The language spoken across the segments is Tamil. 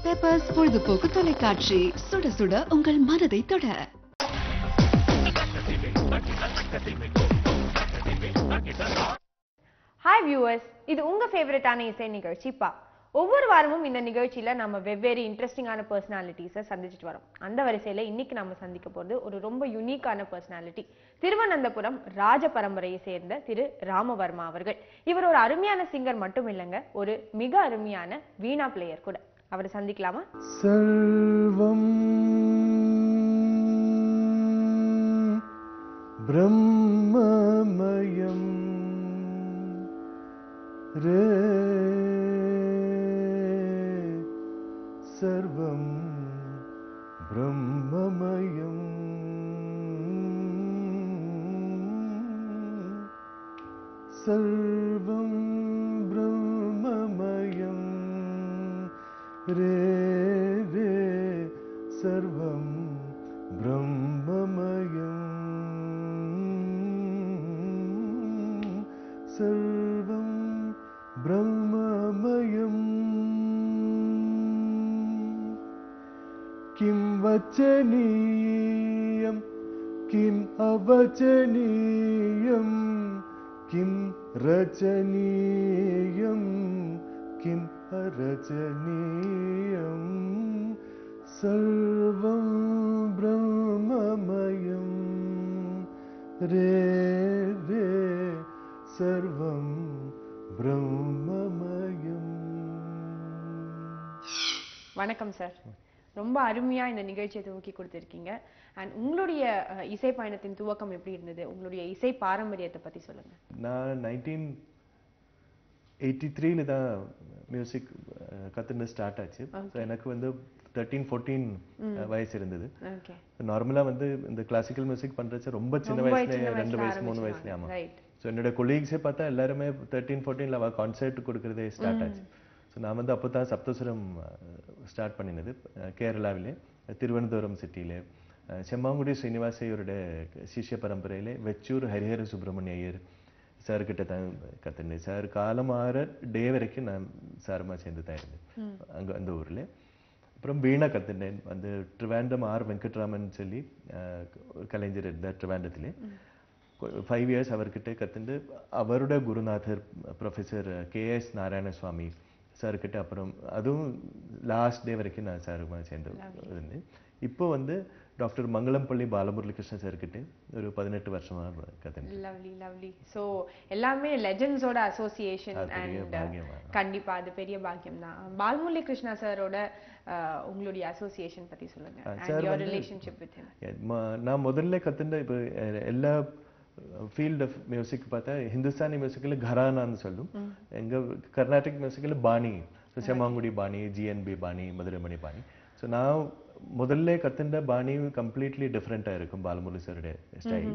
பெப்பர்ஸ் பொழுதுபோக்கு தொலைக்காட்சி சுட சுட உங்கள் மனதை தொட ஹாய் வியூவர்ஸ் இது உங்க ஃபேவரட்டான இசை நிகழ்ச்சி பா ஒவ்வொரு வாரமும் இந்த நிகழ்ச்சியில நம்ம வெவ்வேறு இன்ட்ரெஸ்டிங்கான பர்சனாலிட்டிஸை சந்திச்சுட்டு வரோம் அந்த வரிசையில இன்னைக்கு நம்ம சந்திக்க போறது ஒரு ரொம்ப யுனிக்கான பர்சனாலிட்டி திருவனந்தபுரம் ராஜ பரம்பரையை சேர்ந்த திரு ராமவர்மா அவர்கள் இவர் ஒரு அருமையான சிங்கர் மட்டும் இல்லைங்க ஒரு மிக அருமையான வீணா பிளேயர் கூட அவரை சந்திக்கலாமா सर्वं ब्रह्ममयं रे सर्वं ब्रह्ममयम् सर्वं ब्रह्ममयं रे रे सर्वं ब्रह्ममयम् सर्वं ब्रह्ममयम् किं वचनीयं किम् अवचनीयं किं रचनीयं किम् अरचनीयं सर्वं ब्रह्ममयं रे रे सर्वं ब्रह्ममयम् வணக்கம் சார் ரொம்ப அருமையா இந்த நிகழ்ச்சியை துவக்கி கொடுத்திருக்கீங்க அண்ட் உங்களுடைய அஹ், இசை பயணத்தின் துவக்கம் எப்படி இருந்தது உங்களுடைய இசை பாரம்பரியத்தை பத்தி சொல்லுங்க நான் நைன்டீன் எயிட்டி த்ரீல தான் மியூசிக் கற்றுன்னு ஸ்டார்ட் ஆச்சு ஸோ எனக்கு வந்து தேர்ட்டீன் ஃபோர்டீன் வயசு இருந்தது ஓகே நார்மலா வந்து இந்த கிளாசிக்கல் மியூசிக் பண்றச்ச ரொம்ப சின்ன ரொம்ப வயசுல சின்ன ரெண்டு வயசுல வயசு மூணு வயசுல ஆமா ரைட் ஸோ என்னோட கொலீக்ஸே பார்த்தா எல்லாருமே தேர்ட்டீன் ஃபோர்டீன்ல அவ கான்சர்ட் கொடுக்கறதே ஸ்டார்ட் ஆச்சு ஸோ நான் வந்து அப்போ தான் சப்தசுரம் ஸ்டார்ட் பண்ணினது அஹ், கேரளாவிலே திருவனந்தபுரம் சிட்டியிலே அஹ், செம்மாங்குடி ஸ்ரீனிவாசையரோட சிஷ்ய பரம்பரையிலே வெச்சூர் ஹரிஹர சுப்பிரமணிய ஐயர் சார் கிட்ட தான் கத்துனேன் சார் காலம் ஆற டே வரைக்கும் நான் சாருமா சேர்ந்து தான் இருந்தேன் அங்க அந்த ஊர்ல அப்புறம் வீணா கத்துனேன் வந்து ட்ரிவாண்டம் ஆர் வெங்கட்ராமன் சொல்லி அஹ், ஒரு கலைஞர் இருந்தார் ட்ரிவாண்டத்திலே ஃபைவ் இயர்ஸ் அவர்கிட்ட கத்துண்டு அவரோட குருநாதர் professor K S Narayanaswamy sir கிட்ட அப்புறம் அதுவும் லாஸ்ட் டே வரைக்கும் நான் சாருமா சேர்ந்து இருந்தேன் இப்போ வந்து டாக்டர் மங்களம்பள்ளி பாலமுரளி கிருஷ்ண சார் கிட்ட ஒரு பதினெட்டு வருஷமா கத்துனேன் லவ்லி லவ்லி சோ எல்லாமே லெஜெண்ட்ஸோட அசோசியேஷன் அது பெரிய அண்ட் பாக்கியமா. கண்டிப்பா அது பெரிய பாக்கியம் தான் பால்முரளி கிருஷ்ணா சாரோட உங்களுடைய அசோசியேஷன் பத்தி சொல்லுங்க sir அண்ட் யுவர் வந்து- ரிலேஷன்ஷிப் வித் ஹிம் Yeah, ம- நான் முதல்ல கத்துண்ட இப்போ அஹ், எல்லா ஃபீல்ட் ஆஃப் மியூசிக் பார்த்தா ஹிந்துஸ்தானி மியூசிக்கில் கரானான்னு சொல்லும் எங்க கர்நாடிக் மியூசிக்கில் பாணி ஸோ செம்மாங்குடி பாணி ஜிஎன்பி பாணி மதுரைமணி பாணி ஸோ நான் முதல்ல கத்துண்ட பாணி கம்ப்ளீட்லி டிஃப்ரெண்ட்டாக இருக்கும் பாலமுரளி சாருடைய ஸ்டைல்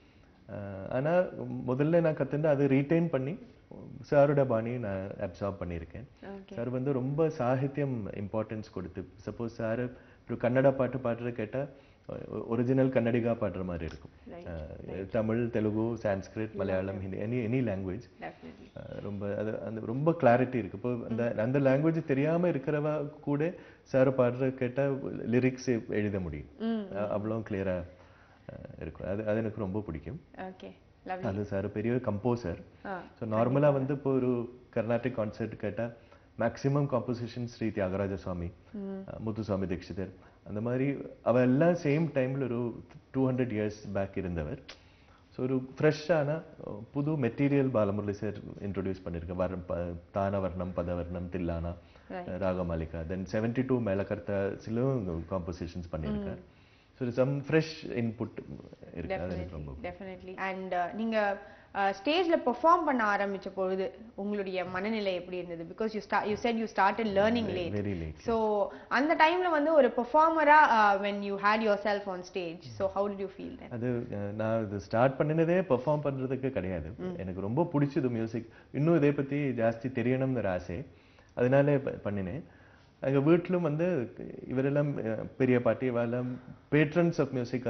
ஆனா முதல்ல நான் கத்துண்ட அது ரீட்டைன் பண்ணி சாரோட பாணி நான் அப்சார்ப் பண்ணியிருக்கேன் சார் வந்து ரொம்ப சாகித்யம் இம்பார்ட்டன்ஸ் கொடுத்து சப்போஸ் சார் இப்போ கன்னடா பாட்டு பாடுறது கேட்டா ஒரிஜினல் கன்னடிகா பாடுற மாதிரி இருக்கும் அஹ், Tamil Telugu Sanskrit Malayalam Hindi any any language definitely ரொம்ப அது அந்த ரொம்ப கிளாரிட்டி இருக்கு இப்போ அந்த அந்த லாங்குவேஜ் தெரியாம இருக்கிறவ கூட சார் பாடுற கேட்டா லிரிக்ஸ் எழுத முடியும் அஹ், அவ்வளோ கிளியரா இருக்கும் அது அது எனக்கு ரொம்ப பிடிக்கும் ஓகே லவ்லி அது சார் பெரிய கம்போசர் ஆ ஸோ நார்மலாக வந்து இப்போ ஒரு கர்நாடிக் கான்சர்ட் கேட்டால் மேக்ஸிமம் காம்போசிஷன் ஸ்ரீ தியாகராஜ சுவாமி அஹ், முத்துசுவாமி தீட்சிதர் அந்த மாதிரி அவ எல்லாம் சேம் டைமில் ஒரு டூ ஹண்ட்ரட் இயர்ஸ் பேக் இருந்தவர் ஸோ ஒரு ஃப்ரெஷ்ஷான புது மெட்டீரியல் பாலமுரளி சார் இன்ட்ரொடியூஸ் பண்ணியிருக்கேன் வர்ணம் ப தானவர்ணம் பதவர்ணம் தில்லானா ராகமாலிகா தென் செவன்டி டூ மேலக்கர்த்தாசிலும் காம்போசிஷன்ஸ் பண்ணியிருக்கார் ஸோ சம் ஃப்ரெஷ் இன்புட் இருக்கு அது எனக்கு ரொம்ப டெஃபினெட்லி அண்ட் நீங்க ஸ்டேஜ்ல பெர்ஃபார்ம் பண்ண ஆரம்பிச்ச பொழுது உங்களுடைய மனநிலை எப்படி இருந்தது because you you said you started learning late very late so அந்த டைம்ல வந்து ஒரு பெர்ஃபார்மரா when you had yourself on stage so how did you feel then அது அஹ், நான் இது ஸ்டார்ட் பண்ணினதே பெர்ஃபார்ம் பண்றதுக்கு கிடையாது எனக்கு ரொம்ப பிடிச்சது மியூசிக் இன்னும் இதை பத்தி ஜாஸ்தி தெரியணும்னு ஒரு ஆசை அதனால ப- பண்ணினேன் எங்க வீட்டிலும் வந்து இவரெல்லாம் அஹ், பெரிய பாட்டி இவெல்லாம் பேட்ரன்ஸ் ஆஃப் மியூசிக்கா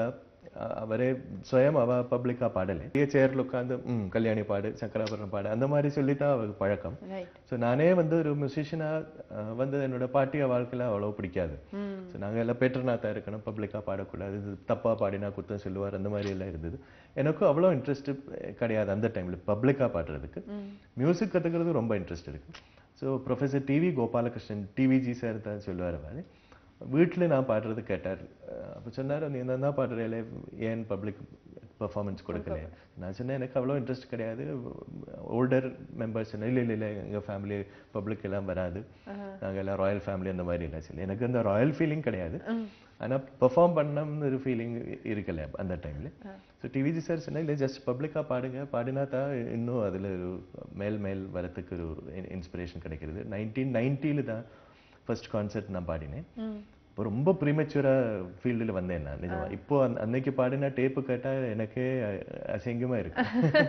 அ- அவரே சுயம் அவ பப்ளிக்கா பாடலை சேர்ல உட்காந்து ம் கல்யாணி பாடு சக்கராபரணம் பாடு அந்த மாதிரி சொல்லித்தான் அவருக்கு பழக்கம் ரைட் ஸோ நானே வந்து ஒரு மியூசிஷியனா வந்து என்னோட பாட்டிய வாழ்க்கையில அவ்வளவு பிடிக்காது ஸோ நாங்க எல்லாம் பெட்டர்னா தான் இருக்கணும் பப்ளிக்கா பாடக்கூடாது இது தப்பா பாடினா குத்தம் சொல்லுவார் அந்த மாதிரி எல்லாம் இருந்தது எனக்கும் அவ்வளோ இன்ட்ரெஸ்ட் கிடையாது அந்த டைம்ல பப்ளிக்கா பாடுறதுக்கு மியூசிக் கத்துக்கிறது ரொம்ப இன்ட்ரெஸ்ட் இருக்கு so professor TV Gopalakrishnan TVG sir தான் சொல்லுவார் அவர் வீட்டில் நான் பாடுறது கேட்டார் அப்போ சொன்னார் நீ என்ன தான் பாடுறேல ஏன் பப்ளிக் பெர்ஃபார்மன்ஸ் கொடுக்கல நான் சொன்னேன் எனக்கு அவ்வளோ இன்ட்ரெஸ்ட் கிடையாது ஓல்டர் மெம்பர்ஸ் இல்லை இல்லை இல்லை எங்கள் ஃபேமிலி பப்ளிக் எல்லாம் வராது நாங்கள் எல்லாம் ராயல் ஃபேமிலி அந்த மாதிரி இல்லை சொல்லி எனக்கு அந்த ராயல் ஃபீலிங் கிடையாது ஆனா பெர்ஃபார்ம் பண்ணணும்னு ஒரு ஃபீலிங் இருக்கல அந்த டைம்ல ஸோ டிவிஜி சார் சொன்னா இல்லை ஜஸ்ட் பப்ளிக்காக பாடுங்க பாடினா தான் இன்னும் அதுல ஒரு மேல் மேல் வரத்துக்கு ஒரு இன்ஸ்பிரேஷன் கிடைக்கிறது நைன்டீன் நைன்ட்டியில் தான் ஃபர்ஸ்ட் கான்சர்ட் நான் பாடினேன் இப்போ ரொம்ப ப்ரீமெச்சூரா ஃபீல்டில் வந்தேன் நான் நிஜமா இப்போ அந்த- அன்னைக்கு பாடின டேப்பு கேட்டா எனக்கே அ- அசிங்கமா இருக்கு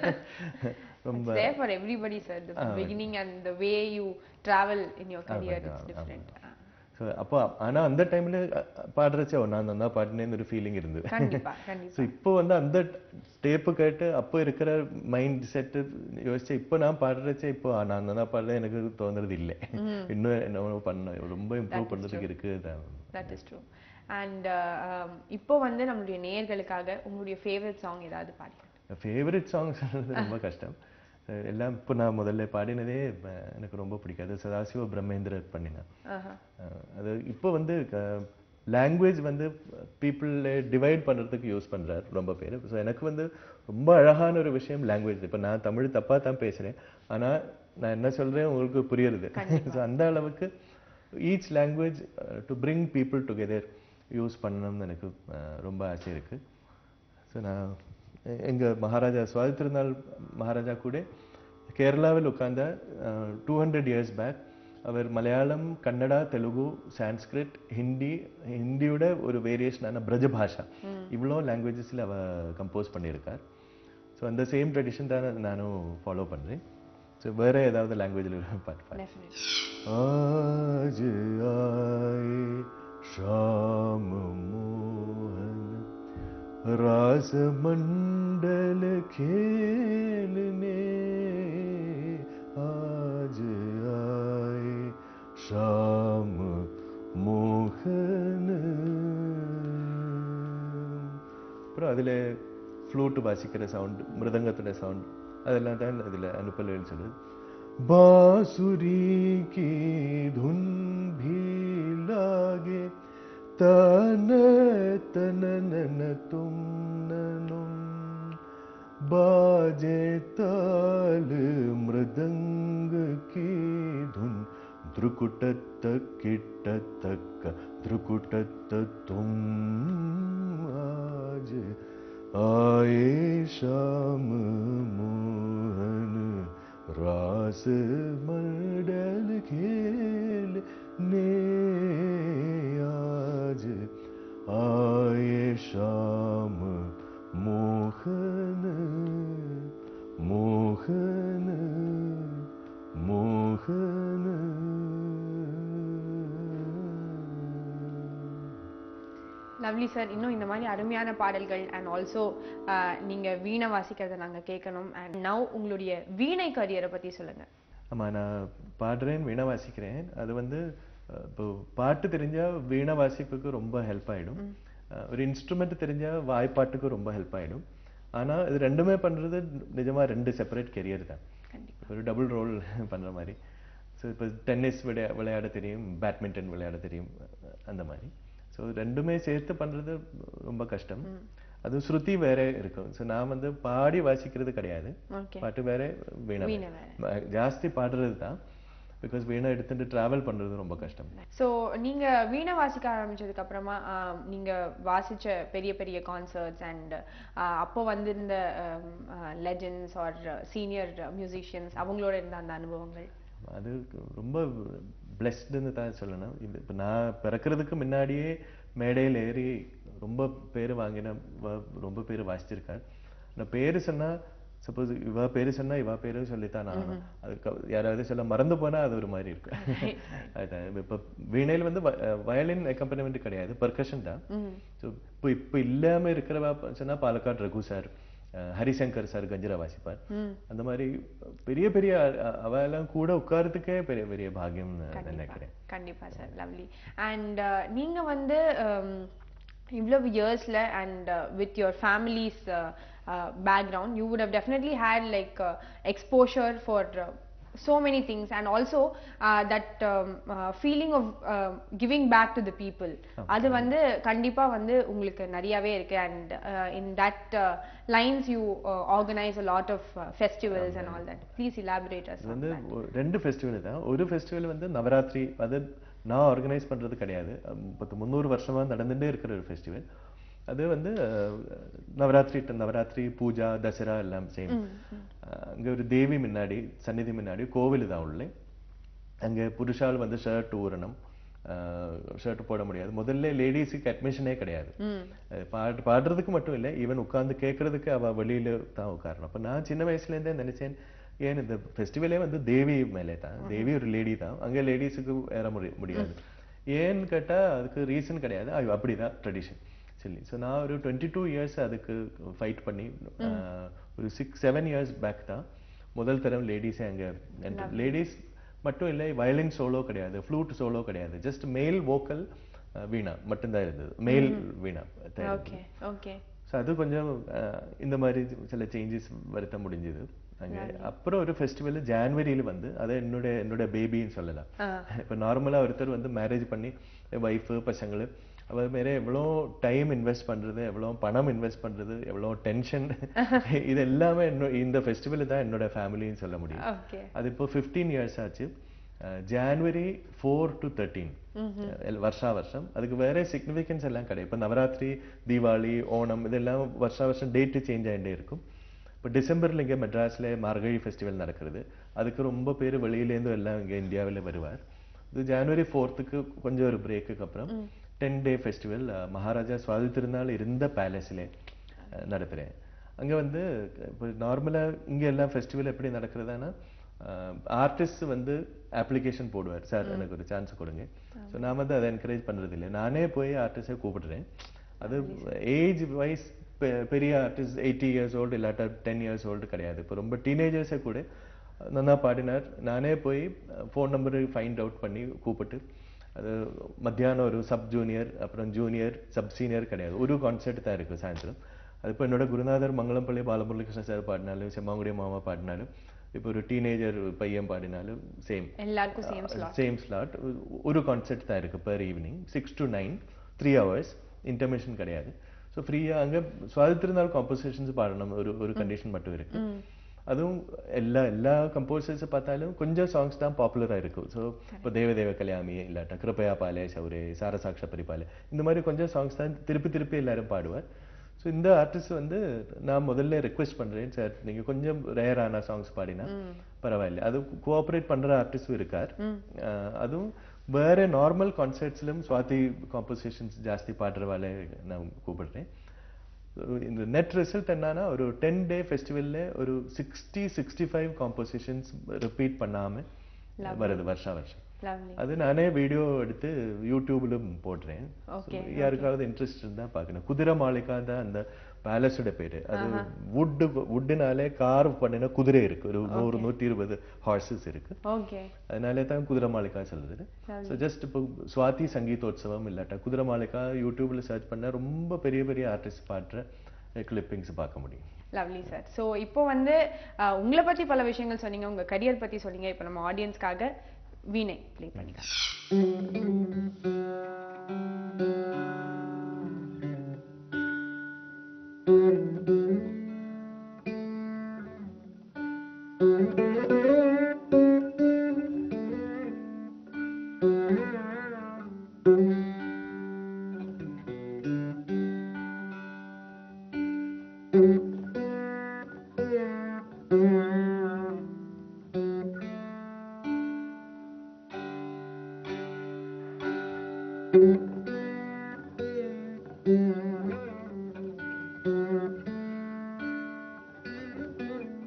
ரொம்ப It's there for everybody, sir. The beginning and the way you travel in your career, ஆமாங்க, it's different. ஸோ அப்போ ஆனா அந்த டைம்ல பாடுறச்சே ஓ, நான் நல்லா பாடினேன்னு ஒரு ஃபீலிங் இருந்தது கண்டிப்பா கண்டிப்பா ஸோ இப்போ வந்து அந்த டேப்பு கேட்டு அப்போ இருக்கிற மைண்ட் செட்டு யோசிச்சு இப்போ நான் பாடுறச்சே இப்போ ஆ, நான் நல்லா பாடுறேன் எனக்கு தோணுறது இல்லை இன்னும் என்ன பண்ண ரொம்ப இம்ப்ரூவ் பண்றதுக்கு இருக்கு அதான். தட் இஸ் ட்ரூ அண்ட் இப்போ வந்து நம்மளுடைய நேயர்களுக்காக உங்களுடைய ஃபேவரட் சாங் ஏதாவது பாடுங்க ஃபேவரட் சாங் சொல்றது ரொம்ப கஷ்டம் அஹ் எல்லாம் இப்போ நான் முதல்ல பாடினதே அஹ், எனக்கு ரொம்ப பிடிக்காது சதாசிவ பிரம்மேந்திரர் பண்ணினேன் ஆஹா. அஹ், அது இப்போ வந்து லாங்குவேஜ் வந்து பீப்புள் டிவைட் பண்றதுக்கு யூஸ் பண்றார் ரொம்ப பேர் ஸோ எனக்கு வந்து ரொம்ப அழகான ஒரு விஷயம் லாங்குவேஜ் இப்போ நான் தமிழ் தப்பா தான் பேசுறேன் ஆனா நான் என்ன சொல்றேன் உங்களுக்கு புரியுறது ஸோ அந்த அளவுக்கு each language to bring people together use பண்ணணும்னு எனக்கு அஹ், ரொம்ப ஆசை இருக்கு ஸோ நான் எ- எங்க மகாராஜா சுவாதி திருநாள் மகாராஜா கூட கேரளாவில் உட்கார்ந்த டூ ஹண்ட்ரட் இயர்ஸ் பேக் அவர் மலையாளம் கன்னடா தெலுங்கு சான்ஸ்கிரிட் ஹிந்தி ஹிந்தியோட ஒரு வேரியேஷனான பிரஜ பாஷா இவ்வளோ லாங்குவேஜஸில் அவ கம்போஸ் பண்ணியிருக்கார் ஸோ அந்த சேம் ட்ரெடிஷன் தான் நானும் ஃபாலோ பண்றேன் ஸோ வேற ஏதாவது லாங்குவேஜில் பாட்டு பாடு Definitely. आज आए श्याम मोहन रास मंडल खेलने आज आए श्याम मोहन அப்புறம் அதில் ஃப்ளூட் வாசிக்கிற சவுண்ட் மிருதங்கத்தோட சவுண்ட் அதெல்லாம் தான் அதில் அனுப்பல் சொல்லுது बांसुरी की धुन भी लागे तन तन नन तुम ननुम बाजे ताल मृदंग की धुन ध्रुकुटत किटतक ध्रुकुटत तुम आज आए शाम मोहन रास मंडल खेल ने आज आए शाम मोहन मोहन मोहन லவ்லி சார் இன்னும் இந்த மாதிரி அருமையான பாடல்கள் அண்ட் ஆல்சோ நீங்க வீணை வாசிக்கிறத நாங்க கேட்கணும் அண்ட் நவ் உங்களுடைய வீணை கரியரை பத்தி சொல்லுங்க ஆமா நான் பாடுறேன் வீணை வாசிக்கிறேன் அது வந்து அஹ், இப்போ பாட்டு தெரிஞ்சா வீணை வாசிப்புக்கு ரொம்ப ஹெல்ப் ஆயிடும் அஹ், ஒரு இன்ஸ்ட்ருமெண்ட் தெரிஞ்சா வாய்ப்பாட்டுக்கு ரொம்ப ஹெல்ப் ஆயிடும் ஆனா இது ரெண்டுமே பண்றது நிஜமா ரெண்டு செப்பரேட் கெரியர் தான் கண்டிப்பா ஒரு டபுள் ரோல் பண்ற மாதிரி ஸோ இப்போ டென்னிஸ் விளையா விளையாட தெரியும் பேட்மிண்டன் விளையாட தெரியும் அஹ், அந்த மாதிரி ஸோ ரெண்டுமே சேர்த்து பண்றது ரொம்ப கஷ்டம் அது ஸ்ருதி வேற இருக்கும் ஸோ நான் வந்து பாடி வாசிக்கிறது கிடையாது ஓகே பாட்டு வேற வீணை வீணை வேற. வேற. ம- ஜாஸ்தி பாடுறது தான் பிகாஸ் வீணை எடுத்துட்டு டிராவல் பண்றது ரொம்ப கஷ்டம் ஸோ நீங்க வீணை வாசிக்க ஆரம்பிச்சதுக்கு அப்புறமா ஆஹ், நீங்க வாசிச்ச பெரிய பெரிய கான்சர்ட்ஸ் அண்ட் அப்போ வந்திருந்த லெஜண்ட்ஸ் ஆர் சீனியர் மியூசிஷியன்ஸ் அவங்களோட இருந்த அந்த அனுபவங்கள் அது ரொம்ப பிளெஸ்டுன்னு தான் சொல்லணும் இது இப்போ நான் பிறக்கிறதுக்கு முன்னாடியே மேடையில் ஏறி ரொம்ப பேர் வாங்கின வ- ரொம்ப பேர் வாசிச்சிருக்கார் நான் பேர் சொன்னா சப்போஸ் இவ பேரு சொன்னா இவ பேரு சொல்லித்தான் ஆகணும் அதுக்கு யாராவது சொல்ல மறந்து போனா அது ஒரு மாதிரி இருக்கும் அதான் இப்ப வீணையில் வந்து வயலின் அக்கம்பனிமெண்ட் கிடையாது பர்கஷன் தான் ஸோ இப்போ இப்போ இல்லாம இருக்கிறவா சொன்னா பாலக்காடு ரகு சார் அஹ் ஹரிசங்கர் சார் கஞ்சிரா வாசிப்பார் அந்த மாதிரி பெரிய பெரிய அ- அவ எல்லாம் கூட உட்கார்றதுக்கே பெரிய பெரிய பாக்கியம் நினைக்கிறேன் கண்டிப்பா சார் லவ்லி அண்ட் நீங்க வந்து um, இவ்வளவு இயர்ஸ்ல and with your families background you would have definitely had like exposure for so many things and also uh, that um, uh, feeling of uh, giving back to the people அது வந்து கண்டிப்பா வந்து உங்களுக்கு நிறையவே இருக்கு and uh, in that uh, lines you uh, organize a lot of uh, festivals and all that please elaborate us இது on வந்து that ஒ- ரெண்டு ஃபெஸ்டிவல் தான் ஒரு ஃபெஸ்டிவல் வந்து நவராத்திரி அது நான் ஆர்கனைஸ் பண்றது கிடையாது அஹ் பத்து முந்நூறு வருஷமா நடந்துட்டே இருக்கிற ஒரு ஃபெஸ்டிவல் அது வந்து அஹ், நவராத்திரி ட- நவராத்திரி பூஜா தசரா எல்லாம் சேம் அங்க ஒரு தேவி முன்னாடி சந்நிதி முன்னாடி கோவில் தான் உள்ளே அங்க புருஷால் வந்து ஷர்ட் ஊறணும் ஷர்ட் போட முடியாது முதல்ல லேடிஸுக்கு அட்மிஷனே கிடையாது அஹ் பாடு பாடுறதுக்கு மட்டும் இல்லை ஈவன் உட்கார்ந்து கேட்கறதுக்கு அவ வெளியில தான் உட்காரணும் அப்ப நான் சின்ன வயசுல இருந்தே நினைச்சேன் ஏன் இந்த ஃபெஸ்டிவலே வந்து தேவி மேலே தான் தேவி ஒரு லேடி தான் அங்க லேடிஸுக்கு ஏற முடி- முடியாது ஏன்னு கேட்டா அதுக்கு ரீசன் கிடையாது அது அப்படிதான் ட்ரெடிஷன் சரி ஸோ நான் ஒரு டுவெண்ட்டி டூ இயர்ஸ் அதுக்கு ஃபைட் பண்ணி அஹ், ஒரு சிக்ஸ் செவன் இயர்ஸ் பேக் தான் முதல் தரம் லேடிஸே அங்க லேடிஸ் மட்டும் இல்லை வயலின் சோலோ கிடையாது ஃப்ளூட் சோலோ கிடையாது ஜஸ்ட் மேல் வோக்கல் வீணா மட்டும்தான் இருந்தது மேல் வீணா தான் ஓகே ஓகே ஸோ அது கொஞ்சம் அஹ், இந்த மாதிரி சில சேஞ்சஸ் வருத்த முடிஞ்சது அங்க அப்புறம் ஒரு ஃபெஸ்டிவல் ஜான்வரியில வந்து அது என்னோட என்னோட பேபின்னு சொல்லலாம் இப்போ நார்மலா ஒருத்தர் வந்து மேரேஜ் பண்ணி ஒய்ஃபு பசங்களு அவர் மேலே எவ்வளோ டைம் இன்வெஸ்ட் பண்றது எவ்வளோ பணம் இன்வெஸ்ட் பண்றது எவ்வளோ டென்ஷன் இது எல்லாமே என்னோ- இந்த ஃபெஸ்டிவல் தான் என்னோட ஃபேமிலின்னு சொல்ல முடியும் ஓகே அது இப்போ ஃபிஃப்டீன் இயர்ஸ் ஆச்சு ஜான்வரி ஃபோர் டு தேர்ட்டீன் வருஷா வருஷம் அதுக்கு வேற சிக்னிஃபிகன்ஸ் எல்லாம் கிடையாது இப்போ நவராத்திரி தீபாவளி ஓணம் இதெல்லாம் வருஷா வருஷம் டேட்டு சேஞ்ச் ஆகிட்டே இருக்கும் இப்போ டிசம்பர்ல இங்கே மெட்ராஸ்ல மார்கழி ஃபெஸ்டிவல் நடக்கிறது அதுக்கு ரொம்ப பேர் வெளியிலேருந்து எல்லாம் இங்கே இந்தியாவில் வருவார் இது ஜனவரி ஃபோர்த்துக்கு கொஞ்சம் ஒரு பிரேக்குக்கு அப்புறம் ten day festival Maharaja Swathi Thirunal இருந்த பேலஸ்ல நடத்துகிறேன் அங்க வந்து இப்போ நார்மலா இங்க எல்லாம் ஃபெஸ்டிவல் எப்படி நடக்கிறதானா ஆர்டிஸ்ட் வந்து அப்ளிகேஷன் போடுவார் சார் எனக்கு ஒரு சான்ஸ் கொடுங்க ஸோ நான் வந்து அதை என்கரேஜ் பண்றது இல்லை நானே போய் ஆர்டிஸ்டை கூப்பிடுறேன் அது ஏஜ் வைஸ் பெரிய ஆர்டிஸ்ட் எயிட்டி இயர்ஸ் ஓல்டு இல்லாட்டா டென் இயர்ஸ் ஓல்டு கிடையாது இப்போ ரொம்ப டீனேஜர்ஸே கூட நல்லா பாடினார் நானே போய் ஃபோன் நம்பர் ஃபைண்ட் அவுட் பண்ணி கூப்பிட்டு அது மத்தியானம் ஒரு சப் ஜூனியர் அப்புறம் ஜூனியர் சப் சீனியர் கிடையாது ஒரு கான்செர்ட் தான் இருக்கு சாயந்தரம் அது இப்போ என்னோட குருநாதர் மங்களம்பள்ளி பாலமுரளிகிருஷ்ண சார் பாடினாலும் செம்மாங்குடி மாமா பாடினாலும் இப்போ ஒரு டீனேஜர் பையன் பாடினாலும் சேம் எல்லாருக்கும் சேம் ஸ்லாட் சேம் ஸ்லாட் ஒரு கான்செர்ட் தான் இருக்கு per evening six to nine three hours intermission கிடையாது ஸோ ஃப்ரீயா அங்க சுவாதி திருநாள் காம்போசிஷன்ஸ் பாடணும் ஒரு ஒரு கண்டிஷன் மட்டும் இருக்கு அதுவும் எல்லா எல்லா கம்போசர்ஸ் பார்த்தாலும் கொஞ்சம் சாங்ஸ் தான் பாப்புலரா இருக்கும் ஸோ இப்போ தேவதேவ கல்யாமி இல்லாட்டா கிருப்பயா பாலே சௌரே சாரசாட்ச பரிபாலே இந்த மாதிரி கொஞ்சம் சாங்ஸ் தான் திருப்பி திருப்பி எல்லாரும் பாடுவார் ஸோ இந்த ஆர்டிஸ்ட் வந்து நான் முதல்ல ரெக்வெஸ்ட் பண்றேன் சார் நீங்க கொஞ்சம் ரேரான சாங்ஸ் பாடினா பரவாயில்ல அது கோஆப்ரேட் பண்ற ஆர்டிஸ்டும் இருக்கார் அஹ் அதுவும் வேற நார்மல் கான்சர்ட்ஸ்லும் சுவாதி காம்போசிஷன்ஸ் ஜாஸ்தி பாடுறவாளே நான் கூப்பிடுறேன் இந்த நெட் ரிசல்ட் என்னன்னா ஒரு டென் டே ஃபெஸ்டிவல்ல ஒரு sixty sixty five compositions repeat பண்ணாம வருது வருஷா வருஷம் லவ்லி அது நானே வீடியோ எடுத்து யூடியூப்லும் போடுறேன் Okay, So, யாருக்காவது இன்ட்ரெஸ்ட் இருந்தா பார்க்கணும் குதிரை மாளிகா தான் அந்த பேலஸோட பேரு அது வுட்டு வுட்டுனாலே கார்வ் பண்ணின குதிரை இருக்கு ஒரு நூறு நூத்தி இருபது ஹார்சஸ் இருக்கு ஓகே அதனாலே தான் குதிரை மாளிகா சொல்றது ஸோ ஜஸ்ட் இப்போ சுவாதி சங்கீதோத்சவம் இல்லாட்டா குதிரை மாளிகா யூடியூப்ல சர்ச் பண்ணா ரொம்ப பெரிய பெரிய ஆர்டிஸ்ட் பாடுற கிளிப்பிங்ஸ் பார்க்க முடியும் லவ்லி சார் ஸோ இப்போ வந்து அஹ், உங்களை பத்தி பல விஷயங்கள் சொன்னீங்க உங்க கரியர் பத்தி சொன்னீங்க இப்போ நம்ம ஆடியன்ஸ்க்காக வீணை ப்ளே பண்ணிக்கலாம் Thank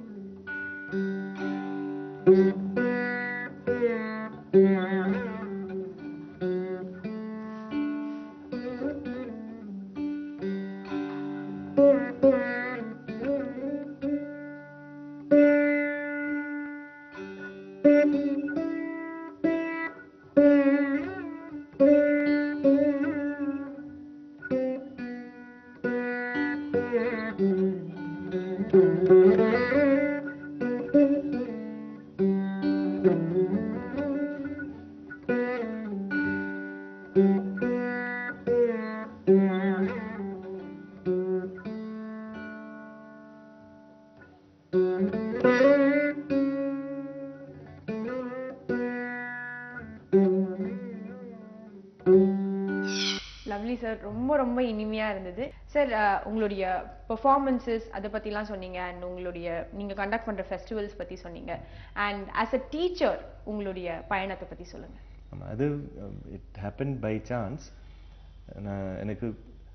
லவ்லி சார் ரொம்ப ரொம்ப இனிமையா இருந்தது சார் உங்களுடைய பெர்ஃபார்மன்சஸ் அதை பத்திலாம் சொன்னீங்க அண்ட் உங்களுடைய நீங்க கண்டக்ட் பண்ற ஃபெஸ்டிவல்ஸ் பத்தி சொன்னீங்க அண்ட் ஆஸ் அ டீச்சர் உங்களுடைய பயணத்தை பத்தி சொல்லுங்க ஆமா அது இட் ஹேப்பன் பை சான்ஸ் நான் எனக்கு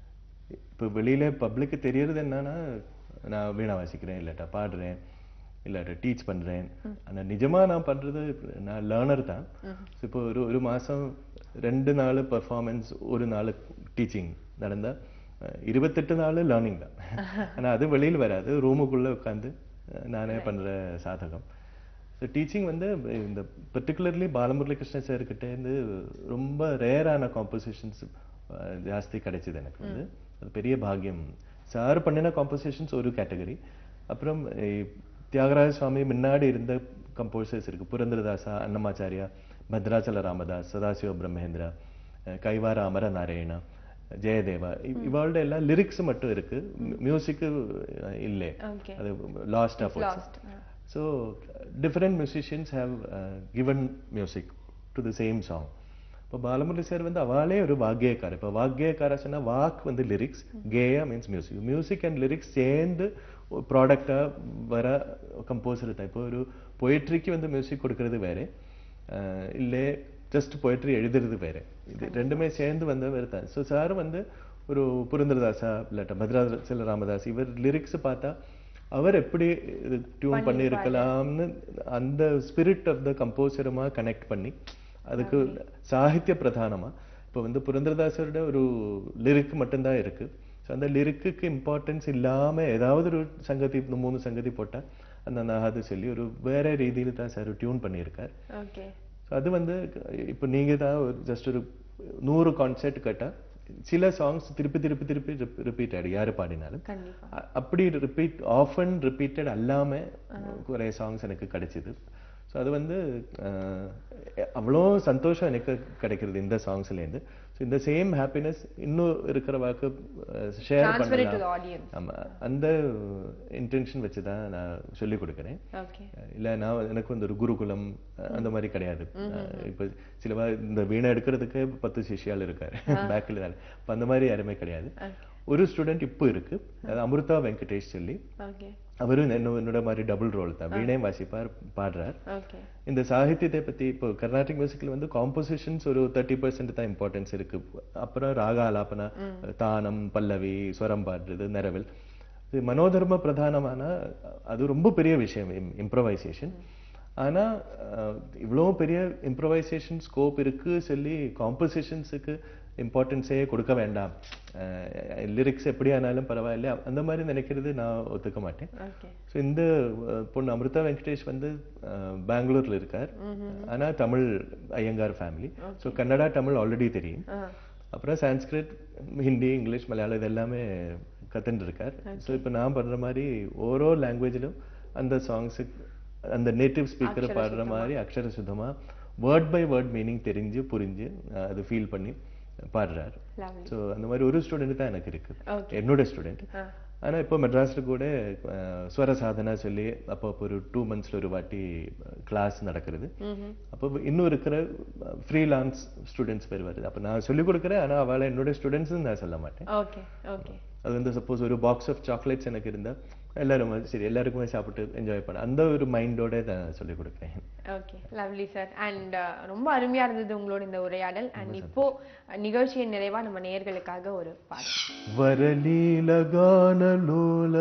இப்போ வெளியில பப்ளிக்கு தெரியறது என்னன்னா நான் வீணா வாசிக்கிறேன் இல்லாட்டா பாடுறேன் இல்லாட்டா டீச் பண்றேன் ஆனா நிஜமா நான் பண்றது நான் லேர்னர் தான் So, இப்போ ஒரு ஒரு மாசம் ரெண்டு நாள் பெர்ஃபார்மன்ஸ் ஒரு நாள் டீச்சிங் நடந்தா அஹ், இருபத்தெட்டு நாள் லேர்னிங் தான் ஆனா அது வெளியில் வராது ரூமுக்குள்ள உட்காந்து நானே பண்ற சாதகம் ஸோ டீச்சிங் வந்து இந்த பர்டிகுலர்லி பாலமுரளி கிருஷ்ண சார் கிட்ட இருந்து ரொம்ப ரேரான காம்போசிஷன்ஸ் ஜாஸ்தி கிடைச்சது எனக்கு வந்து அது பெரிய பாக்கியம் சார் பண்ணின காம்போசிஷன்ஸ் ஒரு கேட்டகரி அப்புறம் அஹ், தியாகராஜ சுவாமி முன்னாடி இருந்த கம்போசர்ஸ் இருக்கு புரந்தரதாசா அன்னமாச்சாரியா பத்ராச்சல ராமதாஸ் சதாசிவ பிரம்மேந்திரா அஹ், கைவார அமர நாராயணா ஜெயதேவா இ- இவாளோட எல்லாம் லிரிக்ஸ் மட்டும் இருக்கு மியூசிக்கு இல்லை Okay. அது லாஸ்டா போச்சு last So different musicians have uh, given music to the same song. இப்போ பாலமுரளி சார் வந்து அவளே ஒரு வாக்கியக்காரர் இப்போ வாக்கியக்கார சொன்னா வாக் வந்து லிரிக்ஸ் கேயா means music music and lyrics சேர்ந்து ப்ராடக்டா வர கம்போசர் தான் இப்போ ஒரு பொயட்ரிக்கு வந்து மியூசிக் கொடுக்கறது வேற அஹ் இல்லை ஜஸ்ட் பொயட்ரி எழுதுறது வேற இது ரெண்டுமே சேர்ந்து வந்தவர் தான் ஸோ சார் வந்து ஒரு புரந்தரதாசா இல்லாட்ட பத்ராச்சல ராமதாஸ் இவர் லிரிக்ஸ் பார்த்தா அவர் எப்படி இது டியூன் பண்ணி இருக்கலாம்னு அந்த ஸ்பிரிட் ஆஃப் த கம்போசருமா கனெக்ட் பண்ணி அதுக்கு சாகித்ய பிரதானமா இப்போ வந்து புரந்தரதாசரோட ஒரு லிரிக் மட்டும்தான் இருக்கு ஸோ அந்த லிரிக்குக்கு இம்பார்ட்டன்ஸ் இல்லாம ஏதாவது ஒரு சங்கதி இந்த மூணு சங்கதி போட்டா அந்த நகாது சொல்லி ஒரு வேற ரீதியில தான் சார் டியூன் பண்ணியிருக்கார் ஓகே So அது வந்து இப்போ நீங்க தான் ஜஸ்ட் ஒரு நூறு கான்செர்ட் கேட்டா சில சாங்ஸ் திருப்பி திருப்பி திருப்பி ரிப்பீட் ஆயிடும் யாரு பாடினாலும் கண்டிப்பா அ- அப்படி ரிப்பீட் ஆஃபன் ரிப்பீட்டட் அல்லாம நிறைய சாங்ஸ் எனக்கு கிடைச்சது ஸோ அது வந்து அஹ், அவ்வளோ சந்தோஷம் எனக்கு கிடைக்கிறது இந்த சாங்ஸ்ல இருந்து ஸோ இந்த சேம் ஹாப்பினஸ் இன்னும் இருக்கிற வாக்கு share Transfer it to the பண்ணலாம் audience. ஆமா அந்த இன்டென்ஷன் வச்சு தான் நான் சொல்லி கொடுக்குறேன் ஓகே இல்ல நான் எனக்கு வந்து ஒரு குருகுலம் அஹ், அந்த மாதிரி கிடையாது அஹ், இப்ப சில பேர் இந்த வீணை எடுக்கிறதுக்கு பத்து சிஷ்யால் இருக்காரு பேக்கில் இப்ப அந்த மாதிரி யாருமே கிடையாது ஒரு ஸ்டூடெண்ட் இப்போ இருக்கு அது அமிர்தா வெங்கடேஷ் சொல்லி ஓகே அவரும் என்ன- என்னோட மாதிரி டபுள் ரோல் தான் வீணையும் வாசிப்பார் பாடுறார் ஓகே இந்த சாகித்யத்தை பத்தி இப்போ கர்நாடிக் மியூசிக்ல வந்து காம்போசிஷன்ஸ் ஒரு தேர்ட்டி பர்சன்ட் தான் இம்பார்ட்டன்ஸ் இருக்கு அப்புறம் ராக ஆலாபனா தானம் பல்லவி ஸ்வரம் பாடுறது நிறவில் இது மனோதர்ம பிரதானமான அது ரொம்ப பெரிய விஷயம் இம்ப்ரவைசேஷன் ஆனா அஹ், இவ்வளோ பெரிய இம்ப்ரவைசேஷன் ஸ்கோப் இருக்கு சொல்லி காம்போசிஷன்ஸுக்கு இம்பார்ட்டன்ஸே கொடுக்க வேண்டாம் லிரிக்ஸ் எப்படி ஆனாலும் பரவாயில்ல அந்த மாதிரி நினைக்கிறது நான் ஒத்துக்க மாட்டேன் ஓகே ஸோ இந்த அஹ், பொண்ணு அமிர்தா வெங்கடேஷ் வந்து அஹ், பெங்களூர்ல இருக்கார் ஆனா Tamil Iyengar family so Kannada Tamil already தெரியும் அப்புறம் சான்ஸ்கிரிட் ஹிந்தி இங்கிலீஷ் மலையாளம் இது எல்லாமே கத்துட்டு இருக்கார் ஸோ இப்போ நான் பண்ற மாதிரி ஓரோ லாங்குவேஜிலும் அந்த சாங்ஸுக்கு அந்த நேட்டிவ் ஸ்பீக்கர் பாடுற மாதிரி அக்ஷர சுத்தமா வேர்ட் பை வேர்ட் மீனிங் தெரிஞ்சு புரிஞ்சு அஹ், அது ஃபீல் பண்ணி பாடுறாரு Lovely. ஸோ அந்த மாதிரி ஒரு ஸ்டூடெண்ட் தான் எனக்கு இருக்கு Okay. என்னோட ஸ்டூடெண்ட் ஆ. ஆனா இப்போ மெட்ராஸ்ல கூட அஹ், ஸ்வர சாதனா சொல்லி அப்போ அப்போ ஒரு டூ மந்த்ஸ்ல ஒரு வாட்டி கிளாஸ் நடக்கிறது அப்போ இன்னும் இருக்கிற ஃப்ரீலான்ஸ் ஸ்டூடெண்ட்ஸ் பேர் வருது அப்போ நான் சொல்லிக் கொடுக்குறேன் ஆனா அவளை என்னோட ஸ்டூடெண்ட்ஸ் நான் சொல்ல மாட்டேன் ஓகே ஓகே அது வந்து சப்போஸ் ஒரு பாக்ஸ் ஆஃப் சாக்லேட்ஸ் எனக்கு இருந்தா எல்லாரும் வந்து சரி எல்லாருக்குமே சாப்பிட்டு என்ஜாய் பண்ண அந்த ஒரு மைண்டோட நான் சொல்லிக் கொடுக்குறேன் ஓகே லவ்லி சார் அண்ட் ரொம்ப அருமையா இருந்தது உங்களோட இந்த உரையாடல் அண்ட் இப்போ அஹ், நிகழ்ச்சியின் நிறைவா நம்ம நேயர்களுக்காக ஒரு பாடல் వరలీలగానలోల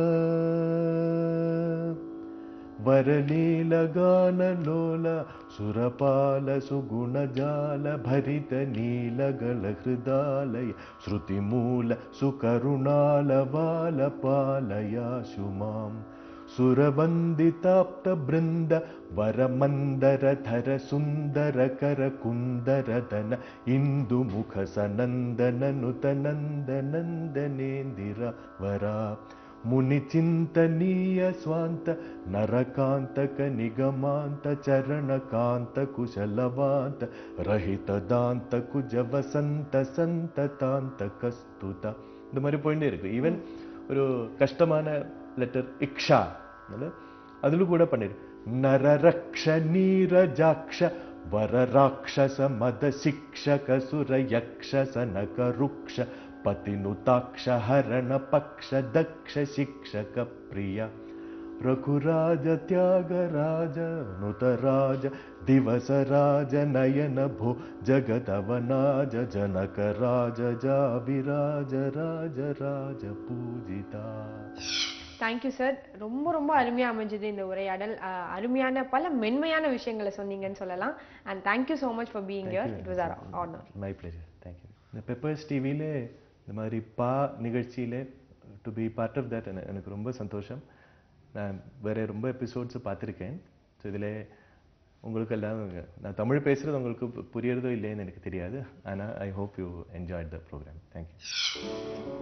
వరలీలగానలోల సురపాల సుగుణజాల భరిత నీలగల హృదాలయ శృతిమూల సుకరుణాల బాల పాలయాశు మాం సురవందితాప్త బృంద వరమందర ధర సుందర కర కుందరదన ఇందు ముఖ సనందన నుత నంద నందనేందిర వరా ముని చింతనీయ స్వాంత నరకాంతక నిగమాంత చరణకాంత కుశలవాంత రహిత దాంత కుజ వసంత సంతతాంత கஸ்துத இந்த மாதிரி போயிட்டே இருக்கு ஈவன் ஒரு கஷ்டமான லெட்டர் இக்ஷா அதுல கூட பண்ணிரு நரரக்ஷ நீரஜாக்ஷ ವರ ರಾಕ್ಷಸ ಮದ ಶಿಕ್ಷಕ ಸುರ ಯಕ್ಷ ಸನಕ ವೃಕ್ಷ ಪತಿನುತಾಕ್ಷ ಹರಣ ಪಕ್ಷ ದಕ್ಷ ಶಿಕ್ಷಕ ಪ್ರಿಯ ರಘುರಾಜ ತ್ಯಾಗರಾಜ ನುತರಾಜ ದಿವಸ ರಾಜ ನಯನ ಭೋ ಜಗದವನಾಜ ಜನಕ ರಾಜ ಜಾಬಿರಾಜ ராஜ ராஜ பூஜிதா தேங்க்யூ சார் ரொம்ப ரொம்ப அருமையா அமைஞ்சது இந்த உரையாடல் அஹ், அருமையான பல மென்மையான விஷயங்களை சொன்னீங்கன்னு சொல்லலாம் and thank you so much for being here it was our honour my pleasure thank you இந்த பெப்பர்ஸ் டிவியிலே இந்த மாதிரி பா நிகழ்ச்சியிலே to be part of that எனக்கு ரொம்ப சந்தோஷம் நான் வேற ரொம்ப எபிசோட்ஸ் பார்த்துருக்கேன் ஸோ இதில் உங்களுக்கு எல்லாம் நான் தமிழ் பேசுறது உங்களுக்கு பு- புரியறதோ இல்லைன்னு எனக்கு தெரியாது ஆனால் I hope you enjoy the program thank you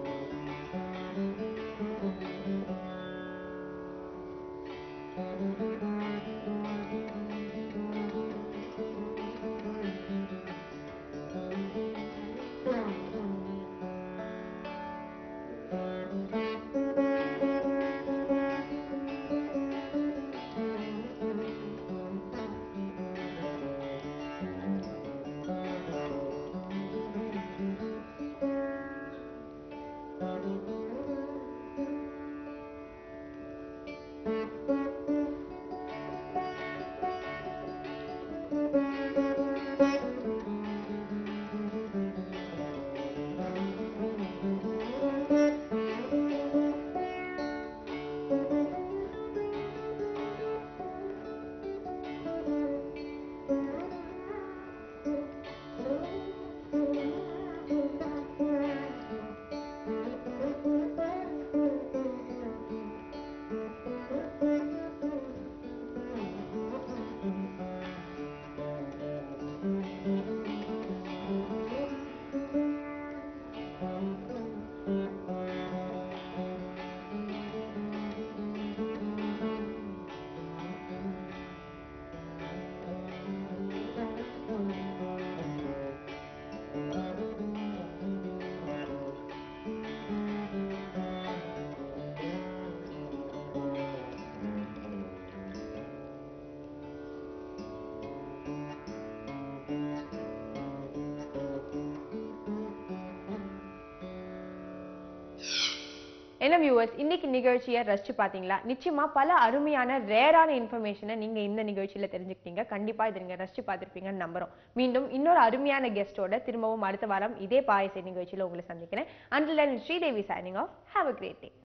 என்ன வியூவர்ஸ் இன்னைக்கு நிகழ்ச்சியை ரசிச்சு பாத்தீங்களா நிச்சயமா பல அருமையான ரேரான இன்ஃபர்மேஷனை நீங்க இந்த நிகழ்ச்சியில தெரிஞ்சுக்கிட்டீங்க கண்டிப்பா இதை நீங்க ரசிச்சு பார்த்திருப்பீங்கன்னு நம்புறோம் மீண்டும் இன்னொரு அருமையான கெஸ்டோட திரும்பவும் அடுத்த வாரம் இதே பாயசை நிகழ்ச்சியில உங்களை சந்திக்கிறேன் until Sridevi signing off have a great day